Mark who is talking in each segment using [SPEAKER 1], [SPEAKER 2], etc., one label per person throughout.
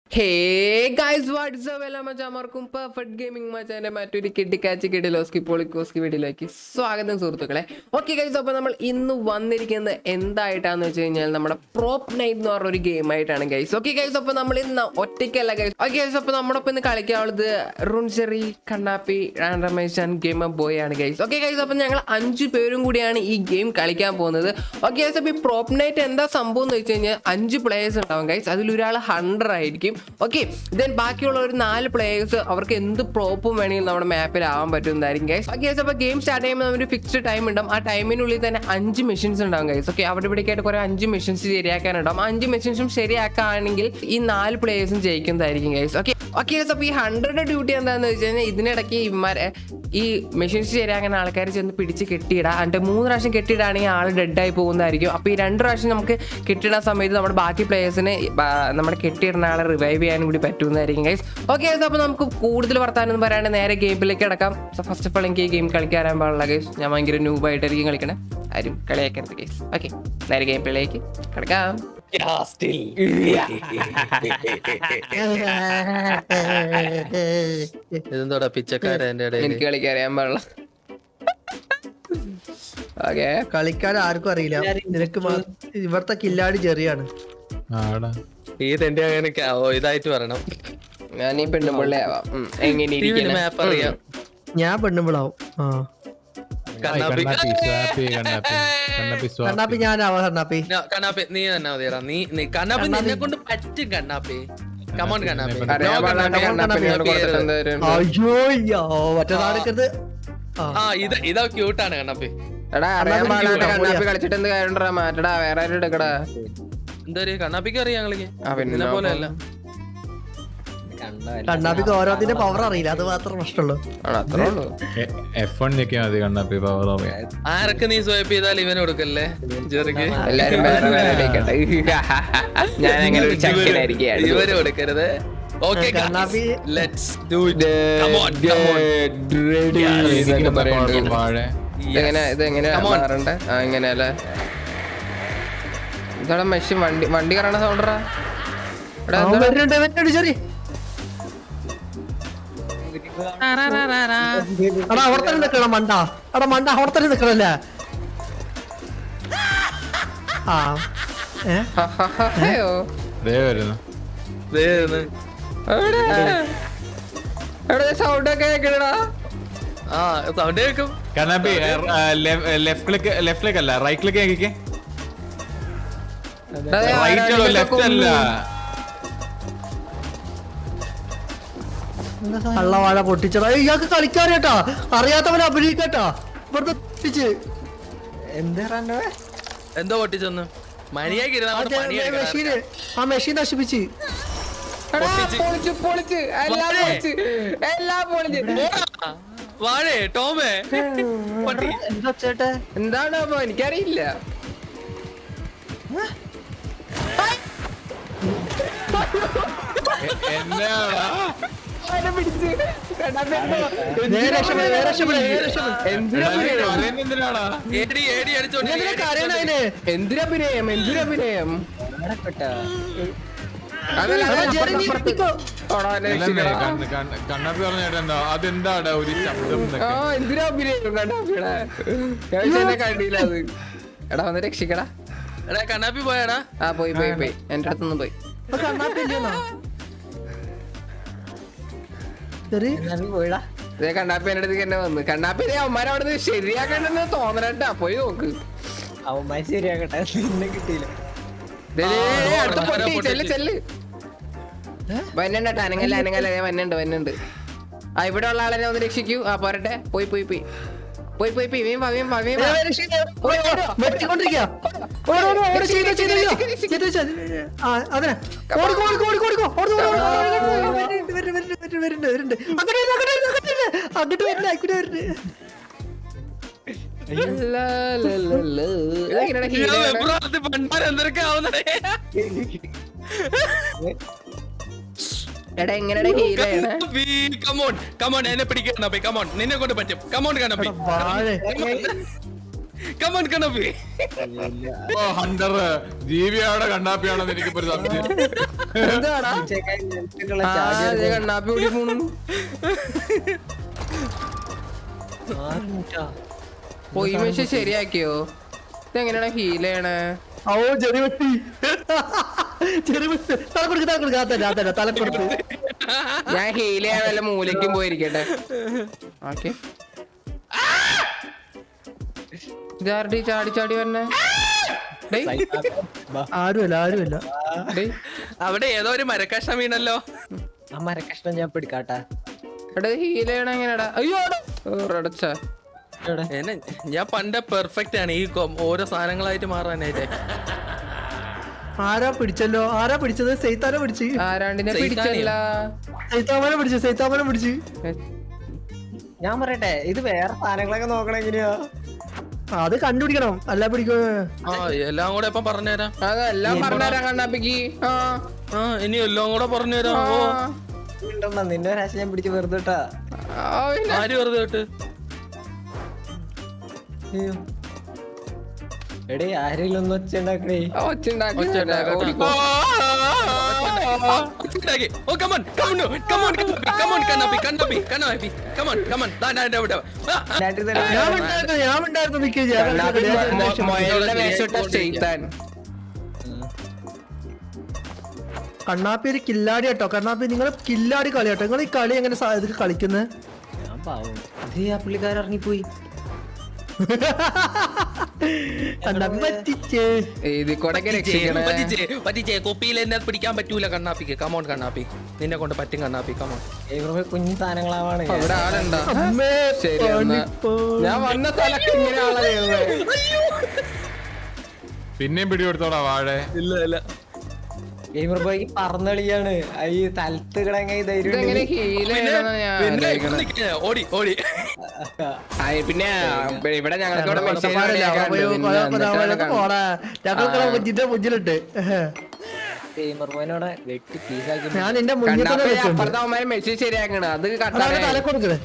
[SPEAKER 1] Hey guys WhatsApp എല്ലാം മച്ചാമാർക്കും perfect gaming മച്ചാന്റെ മറ്റൊരു കിട്ടിക്കാച്ചി കിടിലോസ്കി പൊളിക്കോസ്കി വീഡിയോയിലേക്ക് സ്വാഗതം സുഹൃത്തുക്കളെ ഓക്കെ ഗൈസ് അപ്പോൾ നമ്മൾ ഇന്ന് വന്നിരിക്കുന്നത് എന്തായിട്ടാന്ന് വെച്ച് കഴിഞ്ഞാൽ നമ്മുടെ പ്രോപ്പ് നൈറ്റ് എന്ന് പറഞ്ഞ ഒരു ഗെയിം ആയിട്ടാണ് ഗൈസ് ഓക്കെ ഗൈസ് അപ്പോൾ നമ്മൾ ഇന്ന് ഒറ്റയ്ക്കല്ല ഗൈസ് ഓക്കെ ഗൈസ് അപ്പോൾ നമ്മുടെ ഒപ്പം ഇന്ന് കളിക്കാനുള്ളത് റുൺചെറി കണ്ണാപ്പി റാൻഡമൈസ് ഗെയിം ബോയ് ആണ് ഗൈസ് ഓക്കെ ഗൈസ് അപ്പോൾ ഞങ്ങൾ അഞ്ച് പേരും കൂടിയാണ് ഈ ഗെയിം കളിക്കാൻ പോകുന്നത് ഓക്കെ ഗൈസ് അപ്പോൾ ഈ പ്രോപ്പ് നൈറ്റ് എന്താ സംഭവം എന്ന് വെച്ച് കഴിഞ്ഞാൽ അഞ്ച് പ്ലേയേഴ്സ് ഉണ്ടാവും ഗൈസ് അതിലൊരാൾ ഹൺഡ്രഡ് ആയിരിക്കും ഓക്കെ ദെൻ ബാക്കിയുള്ള ഒരു നാല് പ്ലേയേഴ്സ് അവർക്ക് എന്ത് പ്രോപ്പും വേണമെങ്കിലും നമ്മുടെ മാപ്പിൽ ആവാൻ പറ്റുന്നതായിരിക്കും ഗൈസ് ഓക്കെ ഗൈസ് അപ്പോൾ ഗെയിം സ്റ്റാർട്ട് ചെയ്യുമ്പോൾ ഒരു ഫിക്സ്ഡ് ടൈം ഉണ്ടാവും ആ ടൈമിനുള്ളിൽ തന്നെ അഞ്ച് മെഷീൻസ് ഉണ്ടാവും ഗൈസ് ഓക്കെ അവിടെ ഇവിടേക്കായിട്ട് കുറേ അഞ്ച് മെഷീൻസ് ശരിയാക്കാനുണ്ടാവും ആ അഞ്ച് മെഷീൻസും ശരിയാക്കുകയാണെങ്കിൽ ഈ നാല് പ്ലേയേഴ്സും ജയിക്കുന്നതായിരിക്കും ഗൈസ് ഓക്കെ ഓക്കെ ഗൈസ് അപ്പോൾ ഈ ഹൺഡ്രഡ് ഡ്യൂട്ടി എന്താണെന്ന് വെച്ച് കഴിഞ്ഞാൽ ഇതിനിടയ്ക്ക് ഇവന്മാരെ ഈ മെഷീൻസ് ശരിയാക്കുന്ന ആൾക്കാർ ചെന്ന് പിടിച്ച് കെട്ടിയിടാം എന്നിട്ട് മൂന്ന് പ്രാവശ്യം കെട്ടിയിടാണെങ്കിൽ ആൾ ഡെഡായി പോകുന്നതായിരിക്കും അപ്പോൾ ഈ രണ്ട് പ്രാവശ്യം നമുക്ക് കെട്ടിയിടാൻ സമയത്ത് നമ്മുടെ ബാക്കി പ്ലേയേഴ്സിന് നമ്മുടെ കെട്ടിയിടുന്ന ആളെ റിവൈവ് ചെയ്യാനും കൂടി പറ്റുന്നതായിരിക്കും ഗൈസ് ഓക്കെ ഗൈസ് അപ്പോൾ നമുക്ക് കൂടുതൽ വർത്താനം പറയാണ്ട് നേരെ ഗെയിമിലേക്ക് കിടക്കാം ഫസ്റ്റ് ഓഫ് ഓൾ എനിക്ക് ഈ ഗെയിം കളിക്കാൻ പാടില്ല ഗൈസ് ഞാൻ ഭയങ്കര ന്യൂബായിട്ടായിരിക്കും കളിക്കണേ ആരും കളിയാക്കരുത് ഗൈസ് ഓക്കെ നേരെ ഗെയിം പ്ലേയിലേക്ക് കിടക്കാം
[SPEAKER 2] Yeah, still. ഇതെന്തോടാ പിച്ചക്കാരൻ എന്റെ ഇടയിൽ
[SPEAKER 1] എനിക്ക് കളിക്കാൻ അറിയാൻ പാടില്ല ഓക്കെ
[SPEAKER 3] കളിക്കാൻ ആർക്കും അറിയില്ല നിനക്ക് മാ- ഇവിടുത്തെ കില്ലാടി ചെറിയാണ്
[SPEAKER 4] ആടാ
[SPEAKER 2] ഈ തെണ്ടി അങ്ങനെ ക- ഓ, ഇതായിട്ട് പറയണം
[SPEAKER 1] ഞാൻ ഈ പെണ്ണുപിള്ളയാവാം ഉം, എങ്ങനെ ഇരിക്കണം
[SPEAKER 2] മാപ്പ് അറിയാം
[SPEAKER 3] ഞാൻ പെണ്ണുമ്പിളാവും ആ
[SPEAKER 2] കണ്ണാപ്പി
[SPEAKER 4] കണ്ണാപ്പി സ്വാപ്പി കണ്ണാപ്പി കണ്ണാപ്പി
[SPEAKER 3] കണ്ണാപ്പി
[SPEAKER 4] സ്വാപ്പി
[SPEAKER 3] ഞാനാവാ കണ്ണാപ്പി
[SPEAKER 2] ന- കണ്ണാപ്പി നീ തന്നെ മതിയടാ നീ നീ കണ്ണാപ്പി നിന്നെ കൊണ്ട് പറ്റും കണ്ണാപ്പി കമോൺ കണ്ണാപ്പി
[SPEAKER 1] അറിയാൻ
[SPEAKER 2] No,
[SPEAKER 1] പാടില്ലാണ്ട്
[SPEAKER 2] കണ്ണാപ്പി.
[SPEAKER 1] കണ്ണാപ്പിനോട് കൊടുത്തിട്ട് എന്താ കാര്യം?
[SPEAKER 3] അയ്യോ അയ്യോ മറ്റേ നാടക്കരുത് ആ
[SPEAKER 2] ആ ഇത് ഇതാ ക്യൂട്ടാണ് കണ്ണാപ്പി
[SPEAKER 1] എടാ അറിയാൻ
[SPEAKER 3] കണ്ണാപ്പി
[SPEAKER 1] പാടില്ലാണ്ട്
[SPEAKER 3] കളിക്കണം,
[SPEAKER 1] കണ്ണാപ്പി കളിച്ചിട്ട് എന്ത് കാര്യണ്ടാ മാറ്റടാ വേറെ ആരും എടുക്കടാ
[SPEAKER 2] എന്താ പറയാ കണ്ണാപ്പിക്ക് അറിയാം ഞങ്ങൾക്ക്
[SPEAKER 1] ആ, പിന്നെ
[SPEAKER 2] ഇതിനെ പോലെ അല്ല
[SPEAKER 3] കണ്ണാപ്പിക്ക് ഓരോത്തിന്റെ പവർ അറിയില്ല അത് മാത്രം പ്രശ്നമുള്ളൂ
[SPEAKER 1] ആണ് അത്രേ ഉള്ളൂ
[SPEAKER 4] എഫ് വൺ ഞെക്കിയാ മതി കണ്ണാപ്പി പവർ അറിയാം
[SPEAKER 2] ആരൊക്കെ നീ സ്വൈപ്പ് ചെയ്താൽ ഇവന് കൊടുക്കല്ലേ ജെറിക്ക്
[SPEAKER 1] എല്ലാരും വേറെ വേറെ എടുക്കട്ടെ ഞാൻ അങ്ങനെ ഒരു ചക്കനായിരിക്കുകയാണ്
[SPEAKER 2] ഇവര് കൊടുക്കരുത് okay
[SPEAKER 3] Kannappi
[SPEAKER 2] let's do it come on come on
[SPEAKER 1] ഇതൊക്കെ പറയണ്ട.
[SPEAKER 4] വാഴ
[SPEAKER 1] ഇതെങ്ങനെ ഇതെങ്ങനെ
[SPEAKER 2] Come on.
[SPEAKER 1] മാറണ്ടേ ആ ഇങ്ങനെയല്ലേ ഇതാടാ മെഷീൻ വണ്ടി വണ്ടി കറണ സൗണ്ടറാ എടാ
[SPEAKER 3] അവൻ
[SPEAKER 1] എന്താ
[SPEAKER 3] വരുന്നുണ്ട് വരുന്നുണ്ട് ചെറി എടാ അവിടെ തന്നെ നിക്കണം മണ്ട എടാ മണ്ട അവിടെ തന്നെ നിക്കണല്ലേ ആ ഏ
[SPEAKER 1] അയ്യോ
[SPEAKER 4] ദേ വരുന്നു
[SPEAKER 2] ദേ ഇരുന്ന്.
[SPEAKER 1] എവിടെ എവിടെ സൗണ്ട് ഒക്കെ കേക്കണടാ
[SPEAKER 2] ആ സൗണ്ട് കേൾക്കും
[SPEAKER 4] Kannappi left click left click അല്ല റൈറ്റ് ക്ലിക്ക് ഞെക്കിക്കേ റൈറ്റ് ലെഫ്റ്റ് അല്ല
[SPEAKER 3] കള്ളവാഴ പൊട്ടിച്ചടാ ഏയ് ഇയാൾക്ക് കളിക്കാറിയട്ടാ അറിയാത്തവനെ അഭിനയിക്കട്ടാ ഇവിടുത്തെ പൊട്ടിച്ച്
[SPEAKER 2] എന്തോ പൊട്ടിച്ചൊന്ന് മണിയാക്കി ഇരുന്ന് അങ്ങോട്ട് പണി എടുക്കണം.
[SPEAKER 3] മെഷീന് ആ മെഷീൻ നശിപ്പിച്ച്
[SPEAKER 1] എടാ,
[SPEAKER 2] പൊട്ടിച്ച്.
[SPEAKER 1] പൊളിച്ച് പൊളിച്ച് എല്ലാം
[SPEAKER 2] വാഴേ.
[SPEAKER 1] പൊളിച്ച് എല്ലാം പൊളിച്ച്
[SPEAKER 2] ആ, വാഴേ ടോമേ പട്ടി
[SPEAKER 3] എന്താ ചേട്ടാ
[SPEAKER 1] എന്താണ് അപ്പൊ എനിക്കറിയില്ല
[SPEAKER 4] എന്നാടാ
[SPEAKER 1] അവനെ പിടിച്ച് കണ്ണാപ്പി എന്തോ?
[SPEAKER 3] നേരെ രക്ഷപ്പെട്, നേരെ രക്ഷപ്പെട്, നേരെ രക്ഷപ്പെട്.
[SPEAKER 1] എന്തിനാ അഭിനയം?
[SPEAKER 4] എന്തിനാടാ
[SPEAKER 2] ഏടി ഏടി അടിച്ചോണ്ട്
[SPEAKER 3] ഇതെന്തിനാ
[SPEAKER 2] ഏടി
[SPEAKER 3] കരയണ
[SPEAKER 2] അടിച്ചോണ്ട്.
[SPEAKER 3] അതിന്?
[SPEAKER 1] എന്തിനഭിനയം എന്തിനഭിനയം അതല്ല,
[SPEAKER 3] എടാ,
[SPEAKER 1] അത്
[SPEAKER 3] ജെറി, നീ
[SPEAKER 1] അപ്പുറത്ത്
[SPEAKER 3] പിടിക്കോ?
[SPEAKER 1] ഓടാ, എന്നെ
[SPEAKER 4] അല്ലെന്നേ,
[SPEAKER 1] രക്ഷിക്കടാ.
[SPEAKER 4] കണ്ണ്- കണ്ണ്- കണ്ണാപ്പി പറഞ്ഞ കേട്ടോ അതെന്താടാ ഒരു ശബ്ദം
[SPEAKER 1] ആ
[SPEAKER 4] എന്നൊക്കെ
[SPEAKER 1] എന്തിനാ അഭിനയം കണ്ണാപ്പിയുടെ ഞാൻ എന്നെ കണ്ടില്ല അത് എടാ വന്ന് രക്ഷിക്കടാ
[SPEAKER 2] എടാ കണ്ണാപ്പി പോയാടാ
[SPEAKER 1] ആ പോയി പോയി പോയി എന്റെ അടുത്തുനിന്ന് പോയി
[SPEAKER 3] ഇപ്പൊ കണ്ണാപ്പി ഇല്ലെന്നാ? ചെറി,
[SPEAKER 1] ഇതേ കണ്ണാപ്പി എന്റെ അടുത്തേക്ക് തന്നെ വന്ന് കണ്ണാപ്പി ഇതേ അവന്മാരെ അവിടെ നിന്ന് ശരിയാക്കണ്ടെന്ന് തോന്നണട്ടാ പോയി നോക്ക്
[SPEAKER 5] അവന്മാര് ശരിയാക്കട്ടെ നിന്നെ കിട്ടിയില്ല
[SPEAKER 1] ദേ, ദേ, ദേ,
[SPEAKER 2] ആ,
[SPEAKER 1] അടുത്ത
[SPEAKER 2] അവന്മാരെ
[SPEAKER 1] പൊട്ടി ചെല്ല് ചെല്ല് വന്നുണ്ട് അനങ്ങല്ല അനങ്ങല്ല ദേ വന്നുണ്ട് വന്നുണ്ട് ആ ഇവിടെ ഉള്ള ആളെ ഒന്ന് രക്ഷിക്കൂ ആ പോരട്ടെ പോയി പോയി പോയി പോയി പോയി പോയി വീം വാ വീം വാ വീം വാ
[SPEAKER 3] നേരെ രക്ഷയില്ല. ഓടി, ഓടി, വെട്ടിക്കൊണ്ടിരിക്കാ. ഓടി, ഓടി, ഓടി, ചെയ്തോ, ചെയ്തോ, ചെയ്തോ. ചെയ്തോ, ചെയ്തോ. ആ, അതിനെ. ഓടിക്കോ, ഓടിക്കോ, ഓടിക്കോ, ഓടിക്കോ. ഓടി, ഓടി, ഓടി, ഓടി, ഓടി, ഓടി, വരുന്നുണ്ട്, വരുന്നുണ്ട്, വരുന്നുണ്ട്, വരുന്നുണ്ട്, വരുന്നുണ്ട്. അങ്ങോട്ട് വരുന്നു, അങ്ങോട്ട് വരുന്നു, അങ്ങോട്ട് വരുന്നു. അങ്ങോട്ട് വരുന്നു, അങ്ങോട്ട് വരുന്നു.
[SPEAKER 1] ലാ, ലാ, ലാ, ലാ. ഇതെങ്ങനെയാടാ ഹീറോ ആണ്?
[SPEAKER 2] പണ്ടാരം എന്തൊക്കെ ആവുന്നേ
[SPEAKER 1] എടാ എങ്ങനെയാടാ ഹീറോ ആണ്
[SPEAKER 2] കമോൺ കമോൺ എന്നെ പിടിക്കാൻ കണ്ണാപ്പി കമോൺ നിന്നെ കൊണ്ട് പറ്റും കമോൺ കണ്ണാപ്പി
[SPEAKER 3] വാഴ.
[SPEAKER 2] കമോൺ കണ്ണാപ്പി
[SPEAKER 4] ഓ ഹണ്ടർ ജീവിയാണോ കണ്ണാപ്പിയാണോ എനിക്കിപ്പോ ഒരു സംശയം
[SPEAKER 1] എന്താടാ ആ, ദേ കണ്ണാപ്പി ഓടി പോണു പോയി മെഷീൻ ശരിയാക്കിയോ ഇതെങ്ങനെയാണ് ഹീൽ ചെയ്യണേ
[SPEAKER 3] ഓ ചെറിയ വെട്ടി ചെറിയ വെട്ടി തല കൊടുക്ക് തല കൊടുക്ക് അതല്ല അതല്ല തല കൊടുത്ത്
[SPEAKER 1] ഞാൻ ഹീൽ ചെയ്യാൻ വല്ല മൂലയ്ക്കും പോയിരിക്കട്ടെ ഓക്കെ ഇതാരടി ചാടി ചാടി വരണേ ഡേയ്,
[SPEAKER 3] ആരുമല്ല ആരുമല്ല
[SPEAKER 1] ഡേയ്.
[SPEAKER 2] അവിടെ ഏതോ ഒരു മരക്കഷ്ണം വീണല്ലോ
[SPEAKER 5] ആ മരക്കഷ്ണം ഞാൻ പിടിക്കാട്ടാ
[SPEAKER 1] എടാ ഹീൽ ചെയ്യണ എങ്ങനെയാടാ അയ്യോ അടച്ച
[SPEAKER 5] എവിടെ
[SPEAKER 2] എന്നെ ഞാൻ പണ്ട് പെർഫെക്റ്റ് ആണ് ഈ കൊ- ഓരോ സാധനങ്ങളായിട്ട് മാറാനായിട്ട്
[SPEAKER 3] ആരാ പിടിച്ചല്ലോ ആരാ പിടിച്ചത് സെയ്ത്താനെ പിടിച്ച്
[SPEAKER 1] ആരാണ്ടിനെ
[SPEAKER 2] ചെയ്താനെയോ?
[SPEAKER 1] പിടിച്ചല്ല
[SPEAKER 3] സെയ്ത്താമനെ പിടിച്ച് സെയ്ത്താമനെ പിടിച്ച്
[SPEAKER 5] ഞാൻ പറയട്ടെ ഇത് വേറെ സാധനങ്ങളൊക്കെ നോക്കണ എങ്ങനെയാ
[SPEAKER 3] ആ, അത് കണ്ടുപിടിക്കണം അല്ല പിടിക്കോ
[SPEAKER 2] ആ എല്ലാം കൂടെ ഇപ്പം പറഞ്ഞുതരാം
[SPEAKER 1] അതെല്ലാം പറഞ്ഞുതരാം കണ്ണാപ്പിക്ക് ആ
[SPEAKER 2] ആ ഇനി എല്ലാം കൂടെ പറഞ്ഞുതരാം
[SPEAKER 1] ആ.
[SPEAKER 2] ഓ
[SPEAKER 5] ഉണ്ടെന്നാ നിന്നെ ഒരാശ ഞാൻ പിടിച്ച് വെറുതെ ഇട്ടാ
[SPEAKER 1] ആ, പിന്നെ.
[SPEAKER 2] ആര് വെറുതെ കേട്ട്
[SPEAKER 5] അയ്യോ. എടേ ആരെങ്കിലും ഒന്ന് ഒച്ച ഉണ്ടാക്കണേ
[SPEAKER 1] ആ, ഒച്ചുണ്ടാക്കി
[SPEAKER 2] ഒച്ച ഉണ്ടാക്കട്ടെ.
[SPEAKER 1] ഓടിക്കോ.
[SPEAKER 2] ഉണ്ടാക്കി. ഓ come on come on come on come on Kannappi Kannappi കണ്ണാപ്പി കമോൺ കമോൺ ദാ ദാ ഇവിടെ ആ, ആ.
[SPEAKER 5] നാട്ടിൽ
[SPEAKER 3] ഞാൻ
[SPEAKER 5] തന്നെ
[SPEAKER 3] ഉണ്ടായിരുന്നു ഞാൻ ഉണ്ടായിരുന്നു മിക്ക
[SPEAKER 1] കണ്ണാപ്പി മൊ- മൊ- മൊയലിന്റെ വേഷമിട്ട ചെയ്താൻ
[SPEAKER 3] കണ്ണാപ്പി ഒരു കില്ലാടി കേട്ടോ കണ്ണാപ്പി നിങ്ങൾ കില്ലാടി കളി കേട്ടോ നിങ്ങൾ ഈ കളി എങ്ങനെ സാ- ഇത് കളിക്കുന്നത്
[SPEAKER 5] ഞാൻ പാവം ഇത് ആ പുള്ളിക്കാരൻ ഇറങ്ങിപ്പോയി
[SPEAKER 3] കണ്ണാപ്പി പറ്റിച്ചേ
[SPEAKER 1] ഇതിൽ കൂടെ
[SPEAKER 2] പറ്റിച്ചേ,
[SPEAKER 1] രക്ഷിക്കണേ
[SPEAKER 2] പറ്റിച്ചേ, പറ്റിച്ചേ കുപ്പിയിൽ എന്നെ പിടിക്കാൻ പറ്റൂല കണ്ണാപ്പിക്ക് കമോൺ കണ്ണാപ്പി നിന്നെ കൊണ്ട് പറ്റും കണ്ണാപ്പി കമോൺ
[SPEAKER 5] ഇവിടെ കുഞ്ഞു സാധനങ്ങളാവാണ്
[SPEAKER 1] അപ്പൊ ഇവിടെ ആളുണ്ടോ
[SPEAKER 3] അമ്മേ
[SPEAKER 1] ശരി എന്നാ
[SPEAKER 3] പണിപ്പോ.
[SPEAKER 1] ഞാൻ വന്ന സ്ഥലത്ത് ഇങ്ങനെ ആളെ ദൈവമേ.
[SPEAKER 4] പിന്നെയും പിടികൊടുത്തോടാ വാഴെ
[SPEAKER 2] ഇല്ല ഇല്ല
[SPEAKER 5] ഗെയിമർ ബോയ്ക്ക് പറന്നളിയാണ് ഈ തലത്ത് കിടങ്ങ ധൈര്യം
[SPEAKER 1] ഇതെങ്ങനെ
[SPEAKER 5] ഉണ്ടെങ്കിൽ
[SPEAKER 1] ഹീൽ
[SPEAKER 2] പിന്നെ
[SPEAKER 1] ചെയ്യണമെന്നാണ് ഞാൻ
[SPEAKER 2] പിന്നെ
[SPEAKER 1] ആലോചിക്കണത്.
[SPEAKER 2] നിക്ക്, ഓടി ഓടി
[SPEAKER 1] ആ, പിന്നെ ഇവിടെ ഞങ്ങൾക്ക് ഇവിടെ
[SPEAKER 3] ഞങ്ങളെ
[SPEAKER 1] മെസ്സേജ്
[SPEAKER 3] കൊടപ്പാടില്ല, അവിടെ പോയി കൊല- കൊല- കൊല പോടാ. ഞങ്ങൾക്ക് മുജിന്റെ മുജിലുണ്ട്
[SPEAKER 5] ഗെയിമർ ബോയിനോടെ വെട്ടി പീസാക്കി
[SPEAKER 3] ഞാൻ നിന്റെ മുന്നിൽ തന്നെ വെച്ചിട്ടുണ്ട്
[SPEAKER 1] അപ്പുറത്തെ അവന്മാര് മെസ്സേജ് ശരിയാക്കണ അത്
[SPEAKER 3] അതാണ്
[SPEAKER 1] കട്ടാണ്
[SPEAKER 3] തല കൊടുക്കുന്നത്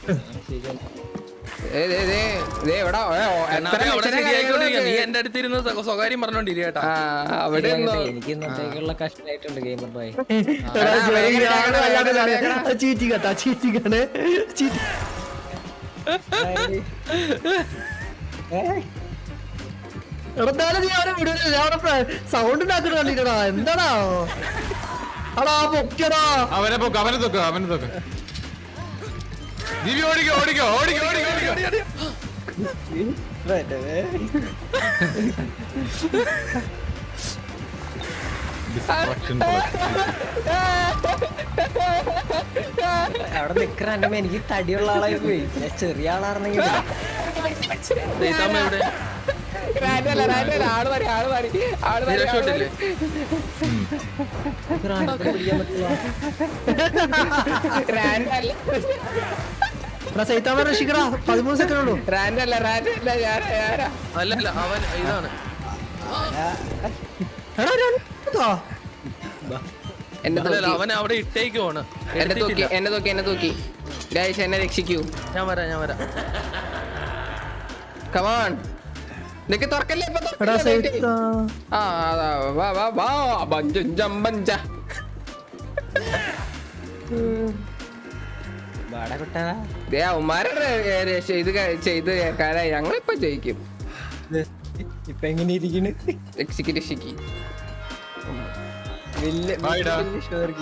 [SPEAKER 1] ഇവിടെ ഓ, ഓ, എത്ര
[SPEAKER 2] കണ്ണാപ്പി അവിടെ
[SPEAKER 1] മെസ്സേജ്
[SPEAKER 2] ശരിയായിക്കൊണ്ടിരിക്കുക നീ
[SPEAKER 1] കാര്യങ്ങളൊക്കെ.
[SPEAKER 2] എന്റെ അടുത്തിരുന്ന് സ്വ- സ്വകാര്യം പറഞ്ഞോണ്ടിരിക്കട്ടാ
[SPEAKER 1] ആ അവിടെ ഇരുന്നോ.
[SPEAKER 5] എനിക്ക് ഇന്നത്തേക്കുള്ള കഷ്ടായിട്ടുണ്ട് ഗെയിമർ ബോയ്
[SPEAKER 3] എടാ,
[SPEAKER 1] ആ,
[SPEAKER 3] ജോലി
[SPEAKER 1] വേഗം
[SPEAKER 3] ഞാൻ
[SPEAKER 1] വേഗം
[SPEAKER 3] വല്ലാതെ
[SPEAKER 1] വേഗം
[SPEAKER 3] ഇതാണ്.
[SPEAKER 1] വേഗം.
[SPEAKER 3] അത് ചീറ്റിങ് കേട്ടാ ചീറ്റിങ് ആണ് ചീറ്റി എടാ, എന്തായാലും നീ അവനെ വിടൂല ഞാൻ അവിടെ സൗണ്ട് ഉണ്ടാക്കുന്ന കണ്ടിട്ടാ എന്താടാ അടാ പൊക്കടാ
[SPEAKER 4] അവനെ പൊക്ക് അവനെ തൊക്ക് അവനെ തൊക്ക് ദിവ്യ ഓടിക്കോ ഓടിക്കോ ഓടിക്കോ ഓടിക്കോ ഓടിക്കോ Destruction bullet.
[SPEAKER 5] അവിടെ നിക്കണ എന്റെ എനിക്ക് തടിയുള്ള ആളായി പോയി ഞാൻ ചെറിയ ആളായിരുന്നെങ്കിൽ
[SPEAKER 2] ദൈതാമ്മ എവിടെ
[SPEAKER 1] റാൻഡ് അല്ല, റാൻഡ് അല്ല, ആള് മാറി, ആള് മാറി, ആള്
[SPEAKER 2] നീ
[SPEAKER 1] മാറി, ആള്
[SPEAKER 2] രക്ഷപ്പെട്ടില്ലേ
[SPEAKER 5] പിടിക്കാൻ പറ്റില്ല
[SPEAKER 1] മാറി. റാൻഡ് അല്ല,
[SPEAKER 3] എടാ സൈത്താമ രക്ഷിക്കടാ പതിമൂന്ന് സെക്കൻഡ് ഉള്ളൂ
[SPEAKER 1] റാൻഡ് അല്ല, റാൻഡ് അല്ല, ഞാനാ, ഞാനാ.
[SPEAKER 2] അല്ല അല്ല അവൻ ഇതാണ്
[SPEAKER 3] എടാ രണ്ടാ
[SPEAKER 1] എന്നെ
[SPEAKER 2] അല്ല അല്ല,
[SPEAKER 1] തൂക്കി,
[SPEAKER 2] അവൻ അവിടെ ഇട്ടേക്കുവാണ്
[SPEAKER 1] എന്നെ തൂക്കി
[SPEAKER 2] എടുത്തിട്ടില്ല.
[SPEAKER 1] എന്നെ തൂക്കി എന്നെ തൂക്കി ഗൈസ് എന്നെ രക്ഷിക്കൂ
[SPEAKER 2] ഞാൻ വരാം ഞാൻ വരാം
[SPEAKER 1] കമാൺ നിനക്ക് തുറക്കല്ലേ ഇപ്പൊ
[SPEAKER 3] എടാ
[SPEAKER 1] തുറക്കല്ലേ, wait ചെയ്യ്.
[SPEAKER 3] സൈത്താ
[SPEAKER 1] ആ അതാ, വാ വാ വാ ബഞ്ചും ബഞ്ച
[SPEAKER 5] വാട കുട്ടാ
[SPEAKER 1] ദേ അവന്മാരുടെ രക്ഷ ഇത് ക- ചെയ്ത് കേൾക്കാനായി ഞങ്ങളിപ്പൊ ജയിക്കും
[SPEAKER 5] ഇപ്പൊ എങ്ങനെ ഇരിക്കണ്
[SPEAKER 1] രക്ഷിക്ക് രക്ഷിക്ക്
[SPEAKER 5] വലിയ
[SPEAKER 4] ആയിടാ.
[SPEAKER 5] ഷോർക്ക്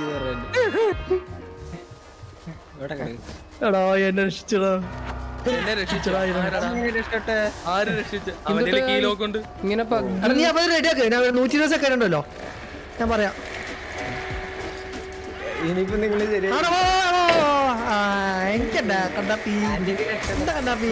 [SPEAKER 5] ഇവിടെ കിടക്ക്.
[SPEAKER 3] എടാ എന്നെ രക്ഷിച്ചടാ
[SPEAKER 2] എന്നെ രക്ഷിച്ചടാ
[SPEAKER 5] അങ്ങനെ രക്ഷപ്പെട്ടെ.
[SPEAKER 2] ആര് രക്ഷിച്ച അവന്റെ കീലോക്ക് ഉണ്ട്
[SPEAKER 1] ഇങ്ങനെ പ-
[SPEAKER 3] എടാ നീ അപ്പൊ റെഡിയാക്ക് ഞാൻ നൂറ്റി ഇരുപത് സെക്കൻഡ് ഉണ്ടല്ലോ ഞാൻ പറയാം
[SPEAKER 5] ഇനിയിപ്പോ നിങ്ങള് ശരി
[SPEAKER 3] ആണോ? ആ, എനിക്കെന്താ കണ്ണാപ്പി എന്താ കണ്ണാപ്പി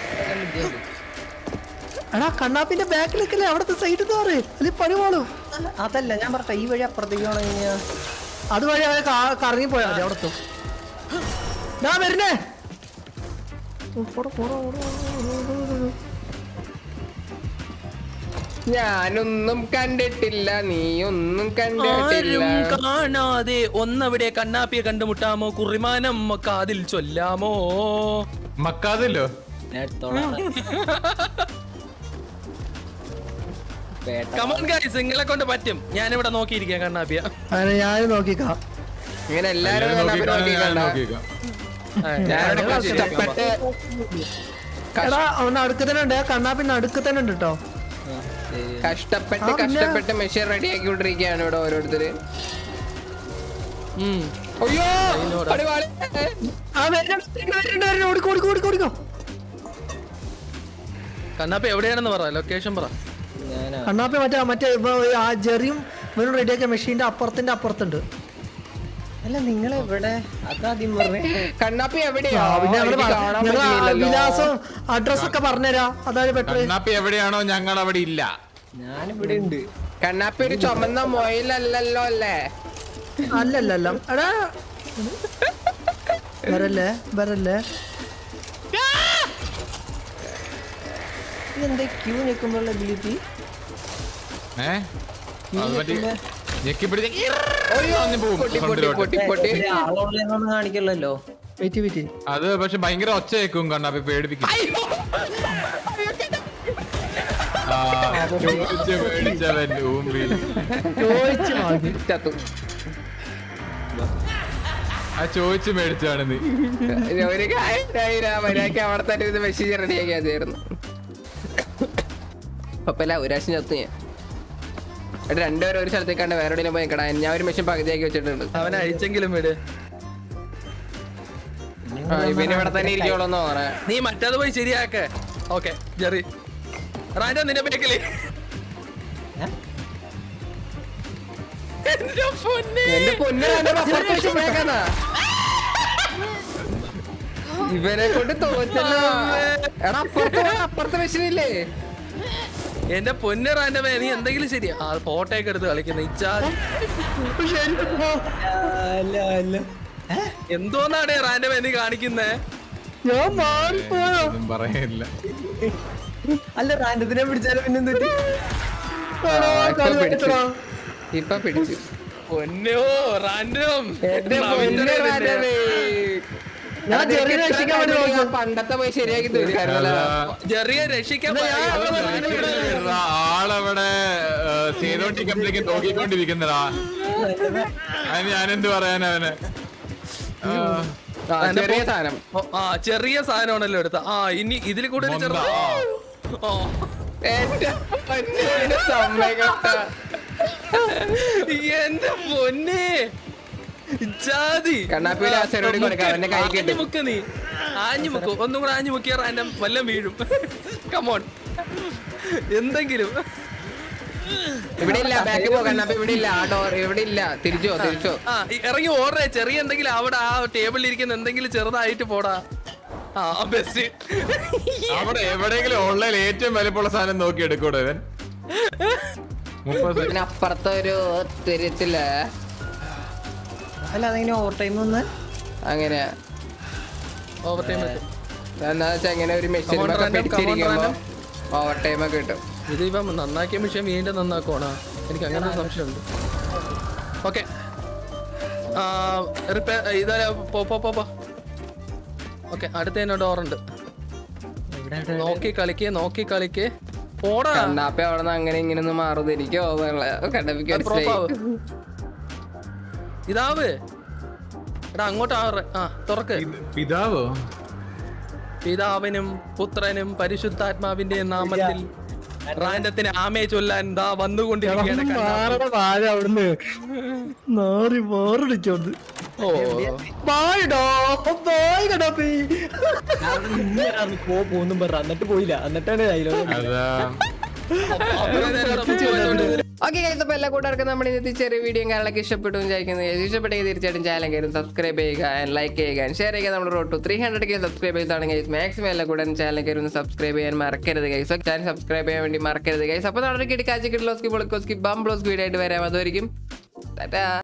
[SPEAKER 3] എടാ കണ്ണാപ്പിന്റെ ബാക്കിലേക്കല്ലേ അവിടത്തെ സൈഡ് തോറ് അല്ലെങ്കിൽ പണി പോളും
[SPEAKER 5] അതല്ല ഞാൻ പറഞ്ഞ ഈ വഴി അപ്പുറത്തേക്ക് പോണ കഴിഞ്ഞാ
[SPEAKER 3] അതുവഴി അവൻ കാ- കറങ്ങി പോയാ മതി അവിടത്തു ഞാൻ വരുന്നേ ഓ, പോടാ, പോടാ, പോടാ, പോടാ, പോടാ.
[SPEAKER 1] ഞാനൊന്നും കണ്ടിട്ടില്ല നീ ഒന്നും കണ്ടിട്ടില്ല
[SPEAKER 2] ആരും കാണാതെ ഒന്നവിടെ കണ്ണാപ്പിയെ കണ്ടുമുട്ടാമോ കുറിമാനം കാതിൽ ചൊല്ലാമോ
[SPEAKER 4] മക്കാതില്ലോ
[SPEAKER 5] ഞാൻ എടുത്തോളാം വേട്ട
[SPEAKER 2] കമോൺ ഗൈസ് നിങ്ങളെ കൊണ്ട് പറ്റും ഞാനിവിടെ നോക്കിയിരിക്കാം കണ്ണാപ്പിയ
[SPEAKER 3] അങ്ങനെ ഞാൻ നോക്കിക്കാം
[SPEAKER 1] ഇങ്ങനെ എല്ലാരും
[SPEAKER 4] എല്ലാവരും
[SPEAKER 1] കണ്ണാപ്പി
[SPEAKER 4] നോക്കിക്കാം, ഞാൻ
[SPEAKER 1] നോക്കിക്കണ്ട
[SPEAKER 4] നോക്കിക്കാം.
[SPEAKER 1] ഞാനിവിടെ കഷ്ടപ്പെട്ട്
[SPEAKER 3] എടാ അവൻ അടുക്ക് തന്നെ ഉണ്ട് കണ്ണാപ്പിന്റെ അടുക്ക് തന്നെ ഉണ്ട് കേട്ടോ
[SPEAKER 1] കഷ്ടപ്പെട്ട്
[SPEAKER 3] ആ, പിന്നെ-
[SPEAKER 1] കഷ്ടപ്പെട്ട് മെഷീൻ റെഡി ആക്കിക്കൊണ്ടിരിക്കുകയാണ് ഇവിടെ ഓരോരുത്തര് അയ്യോ അടിവാളി.
[SPEAKER 3] ആ വരുന്നുണ്ട്, വരുന്നുണ്ട്, വരുന്നുണ്ട്, ഓടിക്കോ ഓടിക്കോ ഓടിക്കോ ഓടിക്കോ
[SPEAKER 2] കണ്ണാപ്പി എവിടെയാണെന്ന് പറ ലൊക്കേഷൻ പറ
[SPEAKER 5] ഞാനാ
[SPEAKER 3] കണ്ണാപ്പി മറ്റേ മറ്റേ ഇപ്പൊ ആ ജെറിയും ഇവനും റെഡിയാക്കിയ മെഷീന്റെ അപ്പുറത്തിന്റെ അപ്പുറത്തുണ്ട്
[SPEAKER 5] അല്ല നിങ്ങൾ എവിടെ അതാദ്യം പറഞ്ഞേ
[SPEAKER 1] കണ്ണാപ്പി എവിടെയാ
[SPEAKER 3] ആ, പിന്നെ ഞങ്ങള്
[SPEAKER 1] എനിക്ക്
[SPEAKER 3] പറ-
[SPEAKER 1] കാണാൻ
[SPEAKER 3] ഞങ്ങള് ആ
[SPEAKER 1] പറ്റിയില്ലല്ലോ.
[SPEAKER 3] വിലാസം അഡ്രസ് ഒക്കെ പറഞ്ഞുതരാ അതായത് ബെറ്റർ
[SPEAKER 4] കണ്ണാപ്പി എവിടെയാണോ ഞങ്ങൾ അവിടെ ഇല്ല
[SPEAKER 5] ഞാനിവിടെ ഉണ്ട്
[SPEAKER 1] കണ്ണാപ്പി ഒരു ചുമന്ന മൊയിലല്ലല്ലോ അല്ലേ
[SPEAKER 3] അല്ലല്ല എടാ വരല്ലേ വരല്ലേ
[SPEAKER 5] ഇതെന്താ ക്യൂ നിൽക്കുമ്പോഴുള്ള എബിലിറ്റി
[SPEAKER 4] ഏ അത് മറ്റേ ഞെക്കി പിടിച്ച്
[SPEAKER 1] അയ്യോ,
[SPEAKER 4] അങ്ങ് പോവും
[SPEAKER 1] പൊട്ടി, പൊട്ടി,
[SPEAKER 4] ഫ്രണ്ടിലോട്ട്.
[SPEAKER 1] പൊട്ടി, പൊട്ടി.
[SPEAKER 5] ആളുള്ളതെന്നൊന്നും കാണിക്കല്ലോ
[SPEAKER 3] വെയിറ്റ് വെയിറ്റ്
[SPEAKER 4] അത് പക്ഷെ ഭയങ്കര ഒച്ച കേൾക്കും കണ്ണാപ്പി പേടിപ്പിക്കും ആ, ചോദിച്ച് പേടിച്ചവൻ ഊമ്പി
[SPEAKER 3] ചോദിച്ചു വാങ്ങി
[SPEAKER 1] ചത്തു
[SPEAKER 4] ആ ചോദിച്ച് മേടിച്ചാണ് നീ
[SPEAKER 1] ഒരു കാര്യം വരാക്കി അവിടെ തന്നെ ഇത് മെസ്സേജ് റെഡിയാക്കി അതായിരുന്നു അപ്പല്ല ഒരു പ്രാവശ്യം ചത്തു ഞാൻ എടാ രണ്ടുപേരും ഒരു സ്ഥലത്തേക്ക് കണ്ട് വേറെ എവിടെയും പോയി കടാ ഞാൻ ഒരു മെഷീൻ പകുതിയാക്കി വെച്ചിട്ടുണ്ട്
[SPEAKER 2] അവനെ അഴിച്ചെങ്കിലും വിട്
[SPEAKER 1] ആ, ഇവന് ഇവിടെ തന്നെ ഇരിക്കുള്ളൂന്ന് തോന്നണേ
[SPEAKER 2] നീ മറ്റേത് പോയി ശരിയാക്ക ഓക്കെ ജെറി റാൻഡ നിന്റെ ബേക്കില് എന്റെ പൊന്നേ.
[SPEAKER 1] എന്റെ പൊന്നു ഇവനെ കൊണ്ട് തോറ്റല്ലോ എടാ അപ്പുറത്ത് പോ, അപ്പുറത്തെ മെഷീൻ ഇല്ലേ
[SPEAKER 2] എന്റെ പൊന്ന് റാൻഡമേ നീ എന്തെങ്കിലും ശരിയാ ആ ഫോട്ടോ ഒക്കെ എടുത്ത് കളിക്കുന്ന ഇച്ചാ
[SPEAKER 5] അല്ല അല്ല
[SPEAKER 2] എന്തോന്നാണ് റാൻഡമേ നീ കാണിക്കുന്നേ
[SPEAKER 3] ഞാൻ മാറിപ്പോയോ
[SPEAKER 4] ഒന്നും പറയാനില്ല
[SPEAKER 5] അല്ല റാൻഡത്തിനെ പിടിച്ചാലും പിന്നെ എന്തുപറ്റി
[SPEAKER 1] ആ, ഇപ്പൊ പിടിച്ചു ഇപ്പൊ പിടിച്ചു
[SPEAKER 2] പൊന്നോ റാൻഡം
[SPEAKER 1] എന്റെ പൊന്നു രാജാവേ.
[SPEAKER 3] ഞാൻ
[SPEAKER 1] അതൊക്കെ
[SPEAKER 3] ചെറിയ
[SPEAKER 1] ഇത്ര
[SPEAKER 3] രക്ഷിക്കാൻ വേണ്ടി
[SPEAKER 1] കണ്ടിട്ട്
[SPEAKER 3] നോക്കും.
[SPEAKER 1] പണ്ടത്തെ പോയി ശരിയാക്കി തീർക്കായിരുന്നല്ലോ
[SPEAKER 2] ജെറിയെ രക്ഷിക്കാൻ
[SPEAKER 4] എടാ, ആളവിടെ ഏ, ചെയ്തോണ്ടിരിക്കുമ്പോഴേക്കും നോക്കിക്കൊണ്ടിരിക്കുന്നടാ അതിന് ഞാനെന്ത് പറയാൻ അവനെ ആ,
[SPEAKER 1] ആ, ചെറിയ സാധനം
[SPEAKER 2] ഓ, ആ ചെറിയ സാധനമാണല്ലോ എടുത്ത ആ ഇനി ഇതിൽ കൂടെ ഒരു
[SPEAKER 4] മൊന്ത.
[SPEAKER 2] ചെറുത് ഓ
[SPEAKER 1] എന്റെ പൊന്നിന്റെ സമ്മേകട്ട
[SPEAKER 2] എന്റെ പൊന്നെ ജാതി
[SPEAKER 1] കണ്ണാപ്പിയുടെ ആ ചെറുപടി കൊടുക്കാം, അവന്റെ കൈ കിട്ടും.
[SPEAKER 2] ആഞ്ഞു മുക്ക് നീ ആഞ്ഞു മുക്ക് ഒന്നും കൂടെ ആഞ്ഞു മുക്കിയ റാൻഡം വല്ലം വീഴും കമോൺ എന്തെങ്കിലും
[SPEAKER 1] ഇവിടെ ഇല്ല ബാക്ക് പോ കണ്ണാപ്പി ഇവിടെ ഇല്ല ആ ഡോർ ഇവിടെ ഇല്ല തിരിച്ചോ തിരിച്ചോ
[SPEAKER 2] ആ ഇ- ഇറങ്ങി ഓടേ ചെറിയ എന്തെങ്കിലും അവിടെ ആ ടേബിളിൽ ഇരിക്കുന്ന എന്തെങ്കിലും ചെറുതായിട്ട് പോടാ ആ ബെസ്റ്റ്
[SPEAKER 4] അവിടെ എവിടെയെങ്കിലും ഓൺലൈൻ ഏറ്റവും വലിപ്പമുള്ള സാധനം നോക്കി എടുക്കൂടെ ഇവൻ മുപ്പത് സെക്കൻഡ്
[SPEAKER 1] പിന്നെ അപ്പുറത്തെ ഒരു തിരിച്ചില്ലേ
[SPEAKER 5] അല്ല അതെങ്ങനെ ഓവർ ടൈം ഒന്ന്
[SPEAKER 1] അങ്ങനെ
[SPEAKER 2] ഓവർ ടൈം പറ്റും
[SPEAKER 1] എന്താ വെച്ചാ ഇങ്ങനെ ഒരു machine
[SPEAKER 2] Come on, random, come on,
[SPEAKER 1] പിടിച്ചിരിക്കുമ്പോ
[SPEAKER 2] random.
[SPEAKER 1] ഓവർ ടൈം ഒക്കെ കിട്ടും
[SPEAKER 2] ഇത് ഇപ്പം നന്നാക്കിയ വിഷയം വീണ്ടും നന്നാക്കുവാണോ എനിക്ക് അങ്ങനെ ഒരു സംശയമുണ്ട് ഓക്കെ റിപ്പയർ ഇതാ പോ പോ പോ പോ ഓക്കെ അടുത്ത തന്നെ ഡോറുണ്ട് നോക്കി കളിക്കേ നോക്കി കളിക്കേ പോടാ
[SPEAKER 1] കണ്ണാപ്പി അവിടെ നിന്ന് അങ്ങനെ ഇങ്ങനെ ഒന്ന് മാറുതിരിക്കോ കണ്ണാപ്പിക്ക്
[SPEAKER 2] അത് prop ആവ്.
[SPEAKER 1] മനസ്സിലായി
[SPEAKER 2] ഇതാവ് എടാ അങ്ങോട്ട് ആറ് ആ തുറക്ക്
[SPEAKER 4] പിതാവോ
[SPEAKER 2] പിതാവിനും പുത്രനും പരിശുദ്ധാത്മാവിന്റെ നാമത്തിൽ റാൻഡത്തിന് ആമയെ ചൊല്ലാൻ ദാ വന്നുകൊണ്ടിരിക്കുകയാണ് കണ്ണാപ്പി.
[SPEAKER 3] മാറണ വാഴ അവിടുന്ന് മാറി മാറിടിച്ചോണ്ട്
[SPEAKER 2] ഓ
[SPEAKER 3] ബായിടോ ബായ് കണ്ണാപ്പി
[SPEAKER 5] പോ പോന്നും പറ എന്നിട്ട് പോയില്ല എന്നിട്ടാണ് ഡയലോഗ്
[SPEAKER 4] അതാ
[SPEAKER 1] ഓക്കെ ഗൈസ് അപ്പോൾ എല്ലാ കൂട്ടുകാർക്കും നമ്മുടെ ഇന്നത്തെ ചെറിയ വീഡിയോ കാര്യങ്ങളൊക്കെ ഇഷ്ടപ്പെട്ടു എന്ന് വിചാരിക്കുന്നത് Guys, ഇഷ്ടപ്പെട്ടെങ്കിൽ തീർച്ചയായിട്ടും ചാനൽ കയറി സബ്സ്ക്രൈബ് ചെയ്യുക ലൈക്ക് ചെയ്യുക ഷെയർ ചെയ്യുക നമ്മുടെ road to three hundred K subscribe ചെയ്താണ് ഗൈസ് മാക്സിമം എല്ലാ കൂടെ ചാനൽ കയറി ഒന്ന് സബ്സ്ക്രൈബ് ചെയ്യാൻ മറക്കരുത് ഗൈസ് ചാനൽ സബ്സ്ക്രൈബ് ചെയ്യാൻ വേണ്ടി മറക്കരുത് ഗൈസ് അപ്പോൾ നമ്മുടെ കിട്ടി കാച്ചി കിട്ടി ലോസ്കി പൊളിക്കോസ്കി ബംബ്ലോസ്കി വീഡിയോ ആയിട്ട് വരാം അതുവരെയും ടാറ്റാ